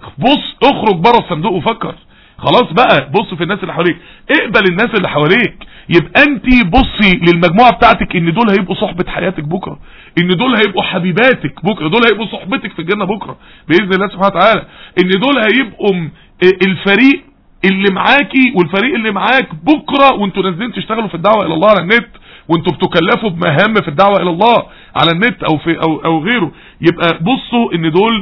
بص اخرج بره الصندوق وفكر خلاص بقى بص في الناس اللي حواليك اقبل الناس اللي حواليك يبقى انت بصي للمجموعة بتاعتك ان دول هيبقوا صحبة حياتك بكرة ان دول هيبقوا حبيباتك بكرة دول هيبقوا صحبتك في الجنة بكرة بإذن الله سبحانه وتعالى ان دول هيبقوا الفريق اللي معاكي والفريق اللي معاك بكرة وانتوا نازلين تشتغلوا في الدعوة الى الله على النت وانتوا بتكلفوا بمهام في الدعوة الى الله على النت او في او, أو غيره يبقى بصوا ان دول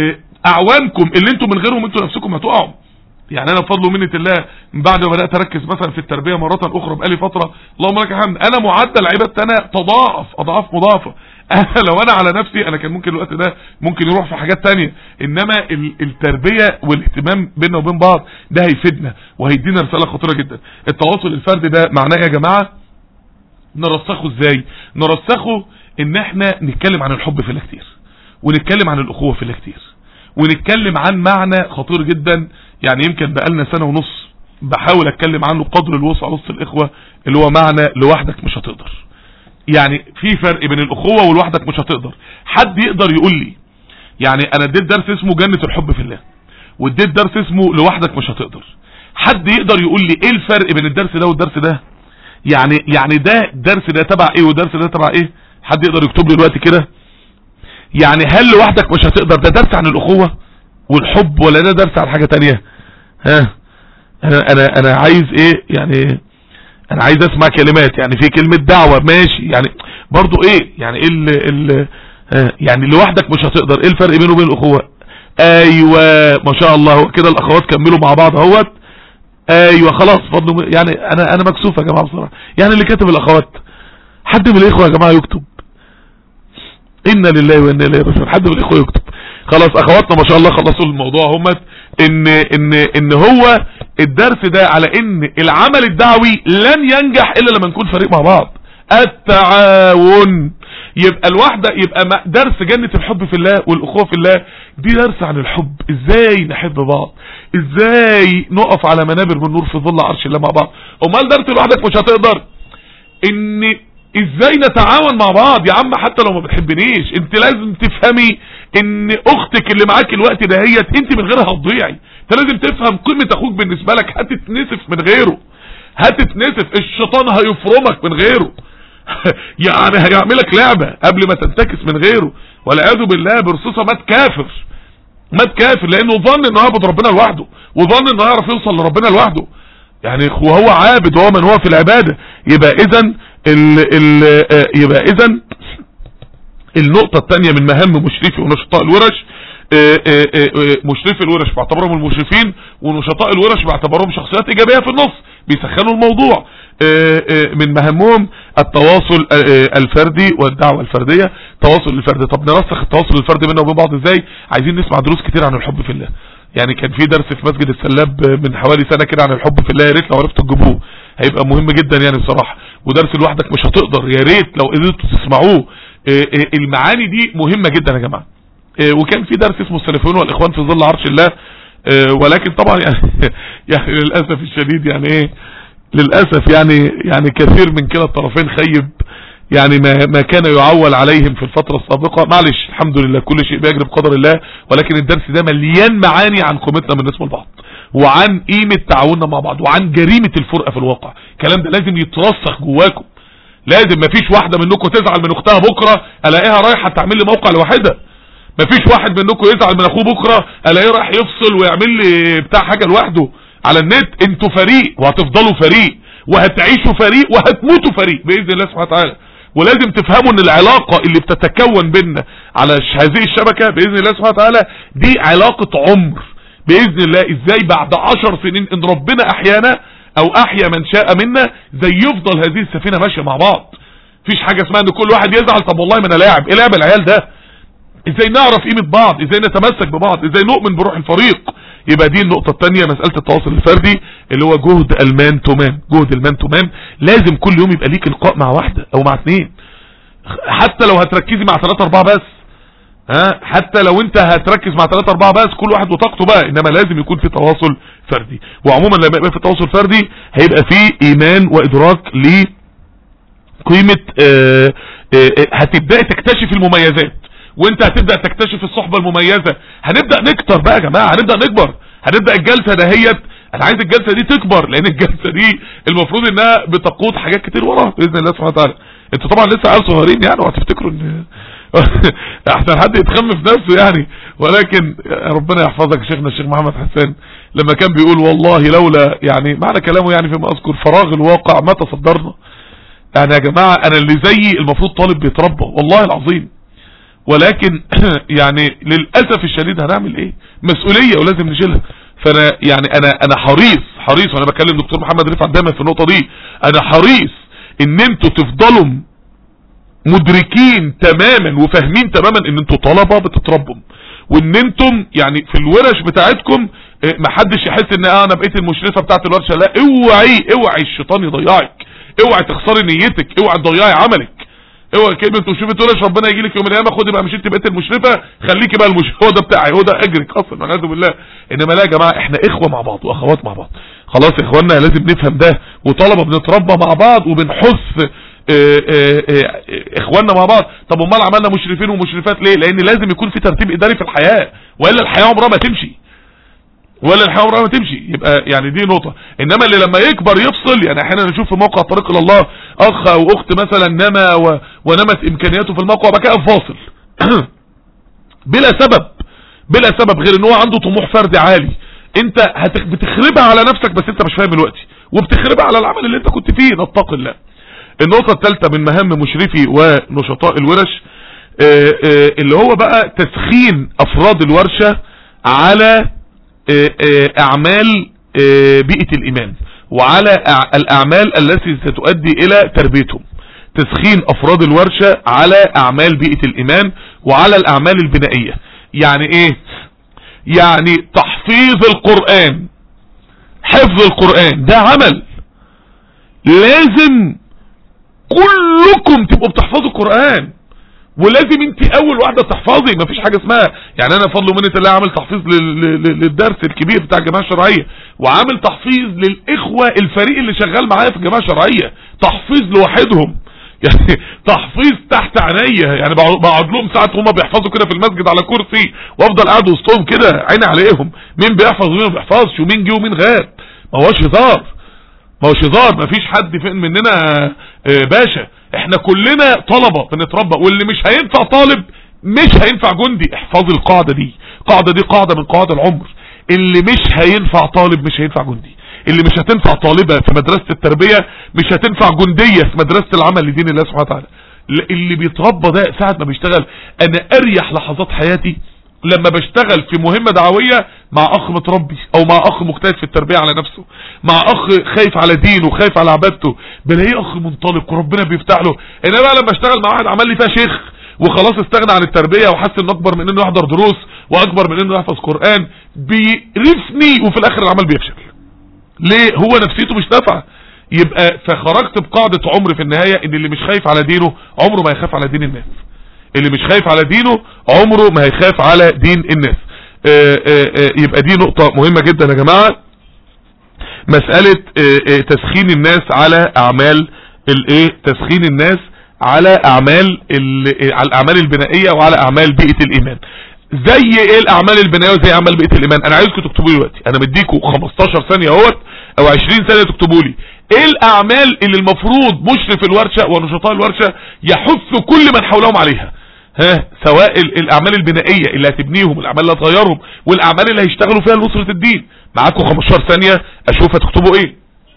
اعوانكم اللي انتوا من غيرهم انتوا نفسكم هتقعوا يعني انا بفضل ومنه الله من بعد ما بدات اركز مثلا في التربيه مره اخرى بقالي فتره اللهم لك الحمد انا معدل عبادتي انا تضاعف اضعاف مضاعفه انا لو انا على نفسي انا كان ممكن الوقت ده ممكن يروح في حاجات تانية انما التربيه والاهتمام بيننا وبين بعض ده هيفيدنا وهيدينا رساله خطيره جدا التواصل الفردي ده معناه يا جماعه نرسخه ازاي نرسخه ان احنا نتكلم عن الحب في الله كتير ونتكلم عن الاخوه في الله كتير ونتكلم عن معنى خطير جدا يعني يمكن بقالنا سنة ونص بحاول اتكلم عنه قدر الوسع وسط الاخوة اللي هو معنى لوحدك مش هتقدر يعني في فرق بين الاخوة ولوحدك مش هتقدر حد يقدر يقول لي يعني انا اديت درس اسمه جنة الحب في الله واديت درس اسمه لوحدك مش هتقدر حد يقدر يقول لي ايه الفرق بين الدرس ده والدرس ده يعني يعني ده درس ده تبع ايه والدرس ده تبع ايه حد يقدر يكتب لي دلوقتي كده يعني هل لوحدك مش هتقدر ده درس عن الاخوة والحب ولا ده درس عن حاجة تانية ها انا انا انا عايز ايه يعني انا عايز اسمع كلمات يعني في كلمة دعوة ماشي يعني برضو ايه يعني ايه ال ال يعني لوحدك مش هتقدر ايه الفرق بينه وبين الاخوة ايوه ما شاء الله هو كده الاخوات كملوا مع بعض اهوت ايوه خلاص فضل يعني انا انا مكسوف يا جماعه بصراحه يعني اللي كاتب الاخوات حد من الاخوه يا جماعه يكتب انا لله وانا اليه راجعون حد من الاخوه يكتب خلاص اخواتنا ما شاء الله خلصوا الموضوع همت ان ان ان هو الدرس ده على ان العمل الدعوي لن ينجح الا لما نكون فريق مع بعض التعاون يبقى الواحدة يبقى درس جنة الحب في الله والاخوة في الله دي درس عن الحب ازاي نحب بعض ازاي نقف على منابر من نور في ظل عرش الله مع بعض امال درس لوحدك مش هتقدر ان ازاي نتعاون مع بعض يا عم حتى لو ما بتحبنيش انت لازم تفهمي ان اختك اللي معاك الوقت دهيت انت من غيرها هتضيعي انت لازم تفهم قيمة اخوك بالنسبة لك هتتنسف من غيره هتتنسف الشيطان هيفرمك من غيره يعني هيعملك لعبة قبل ما تنتكس من غيره والعياذ بالله برصوصة مات كافر مات كافر لانه ظن انه يعبد ربنا لوحده وظن انه يعرف يوصل لربنا لوحده يعني وهو عابد وهو من هو في العبادة يبقى اذا ال ال يبقى اذا النقطة الثانية من مهام مشرفي ونشطاء الورش مشرفي الورش باعتبارهم المشرفين ونشطاء الورش باعتبارهم شخصيات ايجابية في النص بيسخنوا الموضوع من مهمهم التواصل الفردي والدعوة الفردية تواصل الفردي طب نرسخ التواصل الفردي بيننا وبين بعض ازاي عايزين نسمع دروس كتير عن الحب في الله يعني كان في درس في مسجد السلاب من حوالي سنة كده عن الحب في الله يا ريت لو عرفتوا تجيبوه هيبقى مهم جدا يعني بصراحة ودرس لوحدك مش هتقدر يا ريت لو قدرتوا تسمعوه المعاني دي مهمة جدا يا جماعة وكان في درس اسمه السلفيون والاخوان في ظل عرش الله ولكن طبعا يعني يعني للاسف الشديد يعني ايه للاسف يعني يعني كثير من كلا الطرفين خيب يعني ما ما كان يعول عليهم في الفترة السابقة معلش الحمد لله كل شيء بيجري بقدر الله ولكن الدرس ده مليان معاني عن قيمتنا بالنسبة لبعض وعن قيمة تعاوننا مع بعض وعن جريمة الفرقة في الواقع الكلام ده لازم يترسخ جواكم لازم مفيش واحدة منكم تزعل من اختها بكرة الاقيها رايحة تعمل لي موقع لوحدها مفيش واحد منكم يزعل من اخوه بكرة الاقيه رايح يفصل ويعمل لي بتاع حاجة لوحده على النت انتوا فريق وهتفضلوا فريق وهتعيشوا فريق وهتموتوا فريق باذن الله سبحانه وتعالى ولازم تفهموا ان العلاقة اللي بتتكون بيننا على هذه الشبكة باذن الله سبحانه وتعالى دي علاقة عمر باذن الله ازاي بعد عشر سنين ان ربنا احيانا او احيا من شاء منا زي يفضل هذه السفينة ماشية مع بعض مفيش حاجة اسمها ان كل واحد يزعل طب والله ما انا لاعب ايه لعب العيال ده ازاي نعرف قيمة بعض ازاي نتمسك ببعض ازاي نؤمن بروح الفريق يبقى دي النقطة الثانية مسألة التواصل الفردي اللي هو جهد المان تو مان جهد المان تو مان لازم كل يوم يبقى ليك لقاء مع واحدة او مع اثنين حتى لو هتركزي مع ثلاثة اربعة بس ها حتى لو انت هتركز مع ثلاثة اربعة بس كل واحد وطاقته بقى انما لازم يكون في تواصل فردي وعموما لما يبقى في تواصل فردي هيبقى في ايمان وادراك ل قيمة اه اه هتبدأ تكتشف المميزات وانت هتبدأ تكتشف الصحبة المميزة هنبدأ نكتر بقى يا جماعة هنبدأ نكبر هنبدأ الجلسة دهيت انا عايز الجلسة دي تكبر لان الجلسة دي المفروض انها بتقود حاجات كتير وراها باذن الله سبحانه وتعالى انتوا طبعا لسه عيال صغيرين يعني وهتفتكروا ان احسن حد يتخم في نفسه يعني ولكن ربنا يحفظك شيخنا الشيخ محمد حسان لما كان بيقول والله لولا يعني معنى كلامه يعني فيما اذكر فراغ الواقع ما تصدرنا يعني يا جماعة انا اللي زيي المفروض طالب بيتربى والله العظيم ولكن يعني للأسف الشديد هنعمل ايه مسؤولية ولازم نشيلها فانا يعني انا انا حريص حريص وانا بكلم دكتور محمد رفعت دايما في النقطة دي انا حريص ان انتوا تفضلوا مدركين تماما وفاهمين تماما ان انتوا طلبة بتتربوا وان انتم يعني في الورش بتاعتكم ما حدش يحس ان اه انا بقيت المشرفة بتاعت الورشة لا اوعي اوعي الشيطان يضيعك اوعي تخسري نيتك اوعي تضيعي عملك اوعى كلمة مشرفة تقولش ربنا يجي لك يوم القيامة خدي بقى مش انت بقيت المشرفة خليكي بقى المشرفة هو ده بتاعي هو ده اجرك اصلا والعياذ بالله انما لا يا جماعة احنا اخوة مع بعض واخوات مع بعض خلاص يا اخوانا لازم نفهم ده وطلبة بنتربى مع بعض وبنحث اه اه اه اخواننا مع بعض طب امال عملنا مشرفين ومشرفات ليه لان لازم يكون في ترتيب اداري في الحياة والا الحياة عمرها ما تمشي ولا الحياة عمرها ما تمشي يبقى يعني دي نقطة انما اللي لما يكبر يفصل يعني احيانا نشوف في موقع طريق الى الله اخ او اخت مثلا نما و... ونمت امكانياته في الموقع وبقى كده فاصل بلا سبب بلا سبب غير ان هو عنده طموح فردي عالي انت هتخ- بتخربها على نفسك بس انت مش فاهم دلوقتي وبتخربها على العمل اللي انت كنت فيه نتق الله النقطة الثالثة من مهام مشرفي ونشطاء الورش آه، آه، اللي هو بقى تسخين افراد الورشة على آه، آه، اعمال آه، بيئة الايمان وعلى أع- الاعمال التي ستؤدي الى تربيتهم تسخين افراد الورشة على اعمال بيئة الايمان وعلى الاعمال البنائية يعني ايه يعني تحفيظ القرآن حفظ القرآن ده عمل لازم كلكم تبقوا بتحفظوا القرآن ولازم انت اول واحدة تحفظي مفيش حاجة اسمها يعني انا فضل ومنة الله عامل تحفيظ لل- لل- للدرس الكبير بتاع الجماعة الشرعية وعامل تحفيظ للاخوة الفريق اللي شغال معايا في الجماعة الشرعية تحفيظ لوحدهم يعني تحفيظ تحت عينيا يعني بقعد بقعد لهم ساعات هما بيحفظوا كده في المسجد على كرسي وافضل قاعد وسطهم كده عيني عليهم مين بيحفظ ومين ما بيحفظش ومين جه ومين غاب ما هوش هزار ما هوش هزار مفيش حد فين مننا آه، باشا احنا كلنا طلبة بنتربى واللي مش هينفع طالب مش هينفع جندي احفظ القاعدة دي القاعدة دي قاعدة من قواعد العمر اللي مش هينفع طالب مش هينفع جندي اللي مش هتنفع طالبة في مدرسة التربية مش هتنفع جندية في مدرسة العمل لدين الله سبحانه وتعالى ل- اللي بيتربى ده ساعة ما بيشتغل انا اريح لحظات حياتي لما بشتغل في مهمة دعوية مع اخ متربي او مع اخ مجتهد في التربية على نفسه مع اخ خايف على دينه وخايف على عبادته بلاقيه اخ منطلق وربنا بيفتح له انا بقى لما اشتغل مع واحد عمل لي فيها شيخ وخلاص استغنى عن التربية وحس انه اكبر من انه يحضر دروس واكبر من انه يحفظ قرآن بيقرفني وفي الاخر العمل بيفشل ليه هو نفسيته مش نافعه يبقى فخرجت بقاعدة عمر في النهاية ان اللي مش خايف على دينه عمره ما يخاف على دين الناس اللي مش خايف على دينه عمره ما هيخاف على دين الناس آه، آه، آه، يبقى دي نقطة مهمة جدا يا جماعة مسألة آه، آه، تسخين الناس على اعمال الايه تسخين الناس على اعمال ال- على الاعمال البنائية وعلى اعمال بيئة الايمان زي ايه الاعمال البنائيه وزي اعمال بيئه الايمان انا عايزكم تكتبوا لي دلوقتي انا مديكم 15 ثانيه اهوت او 20 ثانيه تكتبوا لي ايه الاعمال اللي المفروض مشرف الورشه ونشطاء الورشه يحث كل من حولهم عليها ها سواء ال- الاعمال البنائيه اللي هتبنيهم الاعمال اللي هتغيرهم والاعمال اللي هيشتغلوا فيها لنصره الدين معاكم 15 ثانيه اشوف هتكتبوا ايه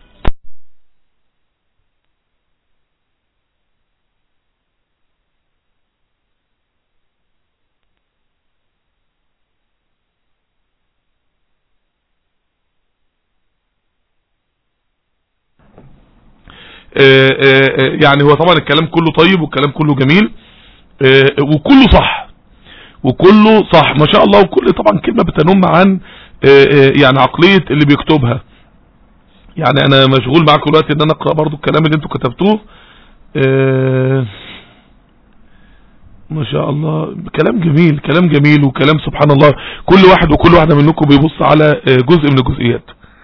آه، آه، آه، يعني هو طبعا الكلام كله طيب والكلام كله جميل آه، وكله صح وكله صح ما شاء الله وكل طبعا كلمة بتنم عن آه، آه، يعني عقلية اللي بيكتبها يعني انا مشغول معاكم دلوقتي ان انا اقرا برضو الكلام اللي انتوا كتبتوه آه، ما شاء الله كلام جميل كلام جميل وكلام سبحان الله كل واحد وكل واحدة منكم بيبص على آه، جزء من الجزئيات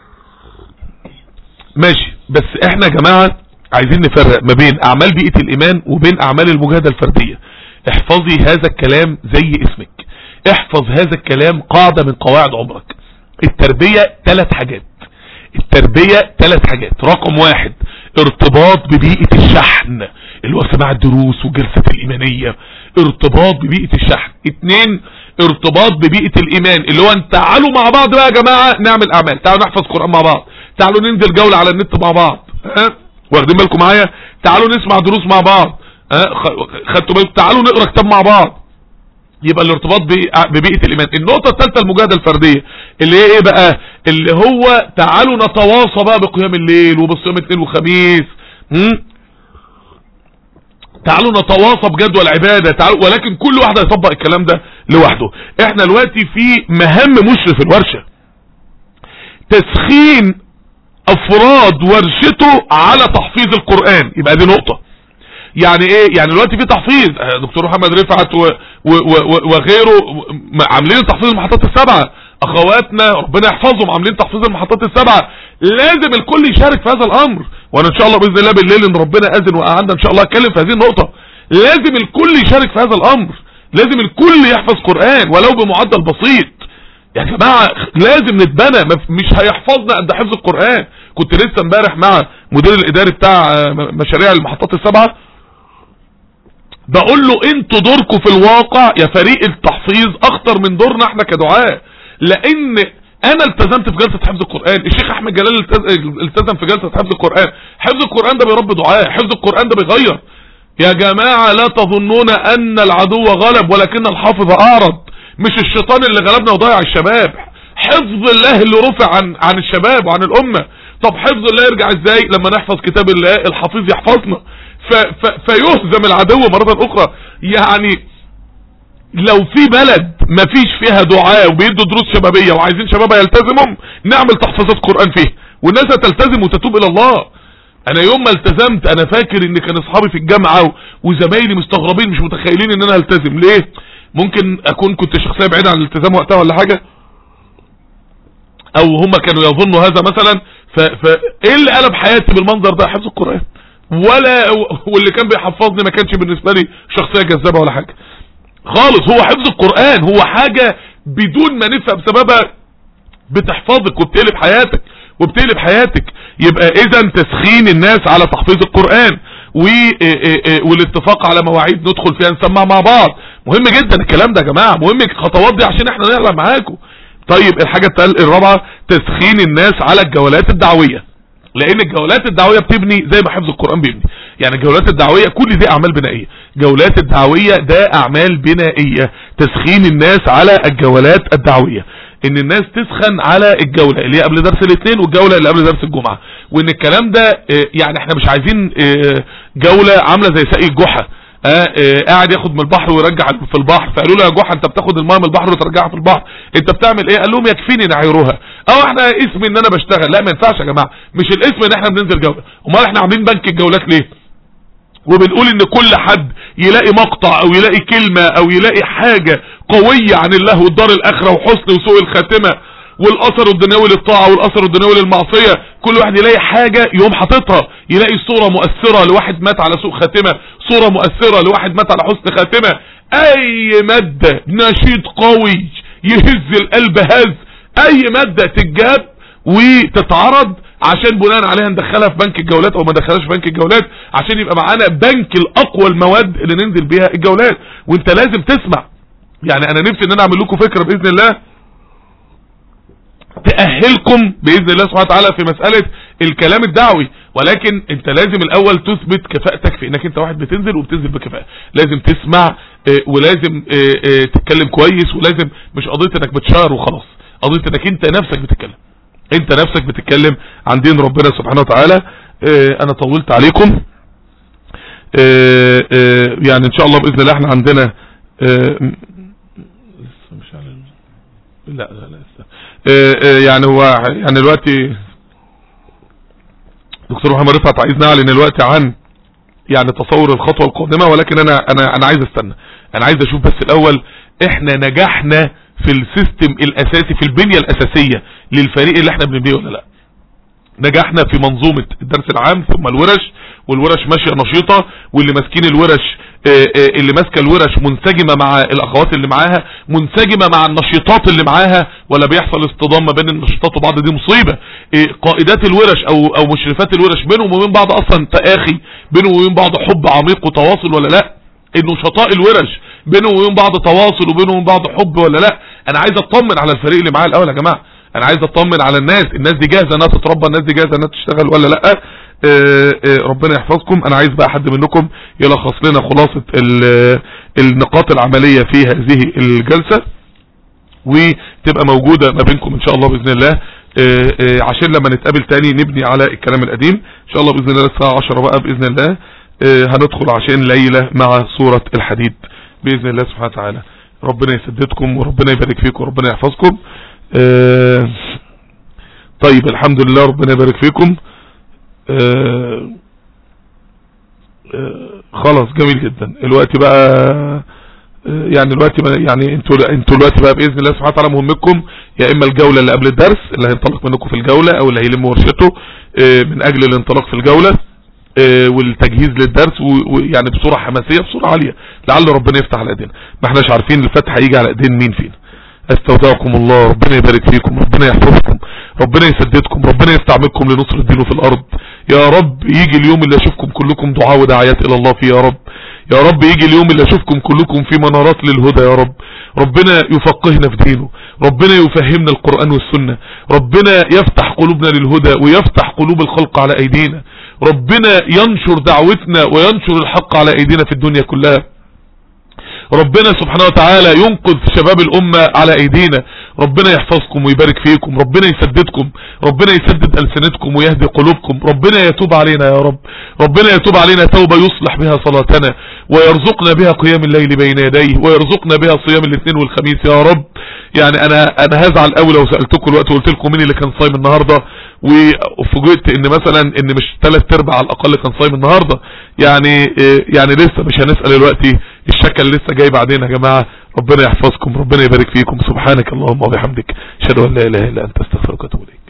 ماشي بس احنا يا جماعة عايزين نفرق ما بين اعمال بيئة الايمان وبين اعمال المجاهدة الفردية احفظي هذا الكلام زي اسمك احفظ هذا الكلام قاعدة من قواعد عمرك التربية ثلاث حاجات التربية ثلاث حاجات رقم واحد ارتباط ببيئة الشحن اللي هو سماع الدروس والجلسات الإيمانية ارتباط ببيئة الشحن اتنين ارتباط ببيئة الإيمان اللي هو انت تعالوا مع بعض بقى يا جماعة نعمل أعمال تعالوا نحفظ قرآن مع بعض تعالوا ننزل جولة على النت مع بعض ها واخدين بالكم معايا تعالوا نسمع دروس مع بعض ها خ- خدتوا بالكم تعالوا نقرا كتاب مع بعض يبقى الارتباط ب- ببيئة الإيمان النقطة الثالثة المجاهدة الفردية اللي هي ايه بقى اللي هو تعالوا نتواصى بقى بقيام الليل وبصيام اثنين وخميس م? تعالوا نتواصى بجدول العبادة تعالوا ولكن كل واحد يطبق الكلام ده لوحده احنا دلوقتي في مهام مشرف الورشة تسخين افراد ورشته على تحفيظ القرآن يبقى دي نقطة يعني ايه يعني دلوقتي في تحفيظ آه، دكتور محمد رفعت و و و وغيره م- عاملين تحفيظ المحطات السبعة اخواتنا ربنا يحفظهم عاملين تحفيظ المحطات السبعة لازم الكل يشارك في هذا الامر وانا ان شاء الله باذن الله بالليل ان ربنا اذن وقعدنا ان شاء الله اتكلم في هذه النقطة لازم الكل يشارك في هذا الامر لازم الكل يحفظ قرآن ولو بمعدل بسيط يا جماعة لازم نتبنى ما- مش هيحفظنا قد حفظ القرآن كنت لسه امبارح مع مدير الاداري بتاع آه، م- مشاريع المحطات السبعة بقول له انتوا دوركم في الواقع يا فريق التحفيظ اخطر من دورنا احنا كدعاء لان انا التزمت في جلسة حفظ القرآن الشيخ احمد جلال التز- التزم في جلسة حفظ القرآن حفظ القرآن ده بيربي دعاء حفظ القرآن ده بيغير يا جماعة لا تظنون ان العدو غلب ولكن الحافظ اعرض مش الشيطان اللي غلبنا وضيع الشباب حفظ الله اللي رفع عن عن الشباب وعن الامة طب حفظ الله يرجع ازاي لما نحفظ كتاب الله الحفيظ يحفظنا ف ف فيهزم العدو مرة اخرى يعني لو في بلد ما فيش فيها دعاء وبيدوا دروس شبابية وعايزين شبابها يلتزموا نعمل تحفيظات قرآن فيه والناس هتلتزم وتتوب الى الله انا يوم ما التزمت انا فاكر ان كان اصحابي في الجامعة و- وزمايلي مستغربين مش متخيلين ان انا هلتزم ليه ممكن اكون كنت شخصية بعيدة عن الالتزام وقتها ولا حاجة او هم كانوا يظنوا هذا مثلا ف... ف... ايه اللي قلب حياتي بالمنظر ده حفظ القرآن ولا واللي كان بيحفظني ما كانش بالنسبة لي شخصية جذابة ولا حاجة خالص هو حفظ القرآن هو حاجة بدون ما نفهم سببها بتحفظك وبتقلب حياتك وبتقلب حياتك يبقى اذا تسخين الناس على تحفيظ القرآن و إيه إيه إيه والاتفاق على مواعيد ندخل فيها نسمع مع بعض مهم جدا الكلام ده يا جماعة مهم الخطوات دي عشان احنا نعلم معاكم طيب الحاجة التال- الرابعة تسخين الناس على الجولات الدعوية لان الجولات الدعوية بتبني زي ما حفظ القرآن بيبني يعني الجولات الدعوية كل دي اعمال بنائية جولات الدعوية ده اعمال بنائية تسخين الناس على الجولات الدعوية ان الناس تسخن على الجولة اللي هي قبل درس الاثنين والجولة اللي قبل درس الجمعة وان الكلام ده آه، يعني احنا مش عايزين آه، جولة عاملة زي ساقي الجحا آه آه قاعد ياخد من البحر ويرجع في البحر فقالوا له يا جحا انت بتاخد الماء من البحر وترجعها في البحر انت بتعمل ايه قال لهم يكفيني نعيرها او احنا اسمي ان انا بشتغل لا ما ينفعش يا جماعه مش الاسم ان احنا بننزل جوله امال احنا عاملين بنك الجولات ليه وبنقول ان كل حد يلاقي مقطع او يلاقي كلمة او يلاقي حاجة قوية عن الله والدار الاخرة وحسن وسوء الخاتمة والاثر الدنيوي للطاعة والاثر الدنيوي للمعصية كل واحد يلاقي حاجة يوم حاططها يلاقي صورة مؤثرة لواحد مات على سوء خاتمة صورة مؤثرة لواحد مات على حسن خاتمة اي مادة نشيد قوي يهز القلب هز اي مادة تتجاب وتتعرض عشان بناء عليها ندخلها في بنك الجولات او ما ندخلهاش في بنك الجولات عشان يبقى معانا بنك الاقوى المواد اللي ننزل بيها الجولات وانت لازم تسمع يعني انا نفسي ان انا اعمل لكم فكرة باذن الله تأهلكم بإذن الله سبحانه وتعالى في مسألة الكلام الدعوي ولكن انت لازم الاول تثبت كفاءتك في انك انت واحد بتنزل وبتنزل بكفاءة لازم تسمع اه، ولازم اه، اه، تتكلم كويس ولازم مش قضية انك بتشار وخلاص قضية انك انت نفسك بتتكلم انت نفسك بتتكلم عن دين ربنا سبحانه وتعالى اه، انا طولت عليكم اه، اه، يعني ان شاء الله باذن الله احنا عندنا اه، م- لسه مش على ال- لا لا لا لسه اه، اه، يعني هو يعني دلوقتي دكتور محمد رفعت عايز نعلن دلوقتي عن يعني تصور الخطوة القادمة ولكن انا انا انا عايز استنى انا عايز اشوف بس الاول احنا نجحنا في السيستم الاساسي في البنية الاساسية للفريق اللي احنا بنبنيه ولا لا نجحنا في منظومة الدرس العام ثم الورش والورش ماشية نشيطة واللي ماسكين الورش آه، آه، اللي ماسكه الورش منسجمة مع الاخوات اللي معاها منسجمة مع النشيطات اللي معاها ولا بيحصل اصطدام ما بين النشيطات وبعض دي مصيبة آه، قائدات الورش او او مشرفات الورش بينهم وبين بعض اصلا تآخي بينهم وبين بعض حب عميق وتواصل ولا لا النشطاء الورش بينهم وبين بعض تواصل وبينهم وبين بعض حب ولا لا انا عايز اطمن على الفريق اللي معايا الاول يا جماعه انا عايز اطمن على الناس الناس دي جاهزه انها تتربى الناس دي جاهزه انها تشتغل ولا لا آه، آه، ربنا يحفظكم انا عايز بقى حد منكم يلخص لنا خلاصة ال- النقاط العملية في هذه الجلسة وتبقى موجودة ما بينكم ان شاء الله باذن الله آه، آه، عشان لما نتقابل تاني نبني على الكلام القديم ان شاء الله باذن الله الساعة 10 بقى باذن الله آه، هندخل عشان ليلة مع سورة الحديد باذن الله سبحانه وتعالى ربنا يسددكم وربنا يبارك فيكم وربنا يحفظكم آه، طيب الحمد لله ربنا يبارك فيكم آه، آه، خلاص جميل جدا الوقت بقى آه، يعني الوقت بقى يعني انتوا انتوا الوقت بقى باذن الله سبحانه وتعالى مهمتكم يا اما الجوله اللي قبل الدرس اللي هينطلق منكم في الجوله او اللي هيلم ورشته آه، من اجل الانطلاق في الجوله آه، والتجهيز للدرس و- ويعني بصوره حماسيه بصوره عاليه لعل ربنا يفتح على ايدينا ما احناش عارفين الفتح هيجي على ايدين مين فينا استودعكم الله ربنا يبارك فيكم ربنا يحفظكم ربنا يسددكم ربنا يستعملكم لنصر الدين في الارض يا رب يجي اليوم اللي اشوفكم كلكم دعاء وداعيات الى الله فيه يا رب يا رب يجي اليوم اللي اشوفكم كلكم في منارات للهدى يا رب ربنا يفقهنا في دينه ربنا يفهمنا القرآن والسنة ربنا يفتح قلوبنا للهدى ويفتح قلوب الخلق على ايدينا ربنا ينشر دعوتنا وينشر الحق على ايدينا في الدنيا كلها ربنا سبحانه وتعالى ينقذ شباب الأمة على ايدينا ربنا يحفظكم ويبارك فيكم ربنا يسددكم ربنا يسدد ألسنتكم ويهدي قلوبكم ربنا يتوب علينا يا رب ربنا يتوب علينا توبة يصلح بها صلاتنا ويرزقنا بها قيام الليل بين يديه ويرزقنا بها صيام الاثنين والخميس يا رب يعني انا انا هزعل قوي لو سالتكم الوقت وقلت لكم مين اللي كان صايم النهارده وفوجئت ان مثلا ان مش ثلاث ارباع على الاقل كان صايم النهارده يعني يعني لسه مش هنسال دلوقتي الشكل لسه جاي بعدين يا جماعه ربنا يحفظكم ربنا يبارك فيكم سبحانك اللهم وبحمدك اشهد ان لا اله الا انت استغفرك واتوب اليك